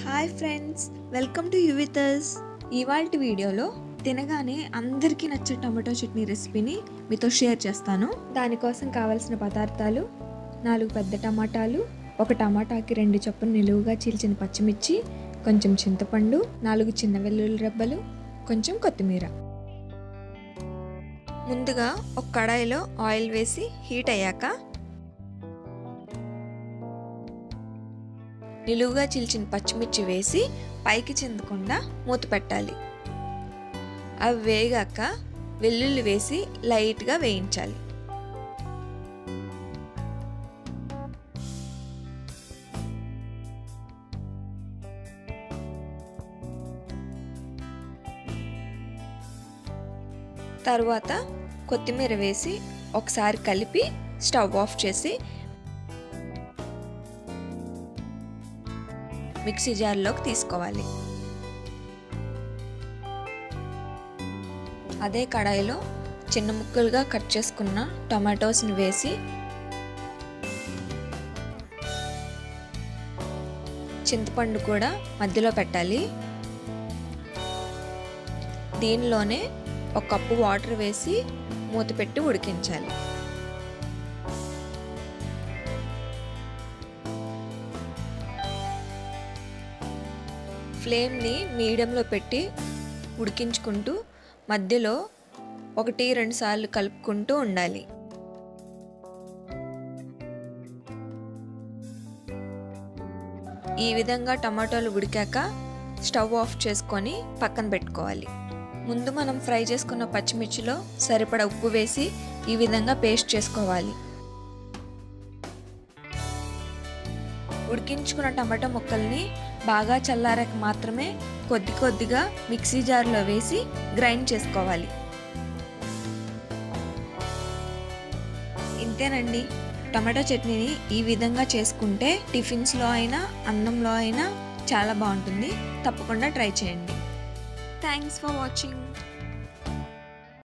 hi friends welcome to యువితస్ ఇవాళ వీడియోలో తినగానే అందరికీ నచ్చే టమాటో చట్నీ రెసిపీని మీతో షేర్ చేస్తాను దానికోసం కావలసిన పదార్థాలు నాలుగు పెద్ద టమాటాలు ఒక టమాటాకి రెండు చొప్పున నిలువుగా చీల్చిన పచ్చిమిర్చి కొంచెం చింతపండు నాలుగు చిన్న వెల్లుల్లి రెబ్బలు కొంచెం కొత్తిమీర ముందుగా ఒక కడాయిలో ఆయిల్ వేసి హీట్ అయ్యాక నిలువుగా చీల్చిన పచ్చిమిర్చి వేసి పైకి చెందకుండా మూత పెట్టాలి అవి వేగాక వెల్లుల్లి వేసి లైట్గా వేయించాలి తరువాత కొత్తిమీర వేసి ఒకసారి కలిపి స్టవ్ ఆఫ్ చేసి మిక్సీ జార్లోకి తీసుకోవాలి అదే కడాయిలో చిన్న ముక్కలుగా కట్ చేసుకున్న టొమాటోస్ని వేసి చింతపండు కూడా మధ్యలో పెట్టాలి దీనిలోనే ఒక కప్పు వాటర్ వేసి మూత పెట్టి ఉడికించాలి ఫ్లేమ్ని మీడియంలో పెట్టి ఉడికించుకుంటూ మధ్యలో ఒకటి రెండు సార్లు కలుపుకుంటూ ఉండాలి ఈ విధంగా టమాటోలు ఉడికాక స్టవ్ ఆఫ్ చేసుకొని పక్కన పెట్టుకోవాలి ముందు మనం ఫ్రై చేసుకున్న పచ్చిమిర్చిలో సరిపడ ఉప్పు వేసి ఈ విధంగా పేస్ట్ చేసుకోవాలి ఉడికించుకున్న టమాటో ముక్కల్ని బాగా చల్లారాక మాత్రమే కొద్ది కొద్దిగా మిక్సీ జార్లో వేసి గ్రైండ్ చేసుకోవాలి ఇంతేనండి టమాటో చట్నీని ఈ విధంగా చేసుకుంటే టిఫిన్స్లో అయినా అన్నంలో అయినా చాలా బాగుంటుంది తప్పకుండా ట్రై చేయండి థ్యాంక్స్ ఫర్ వాచింగ్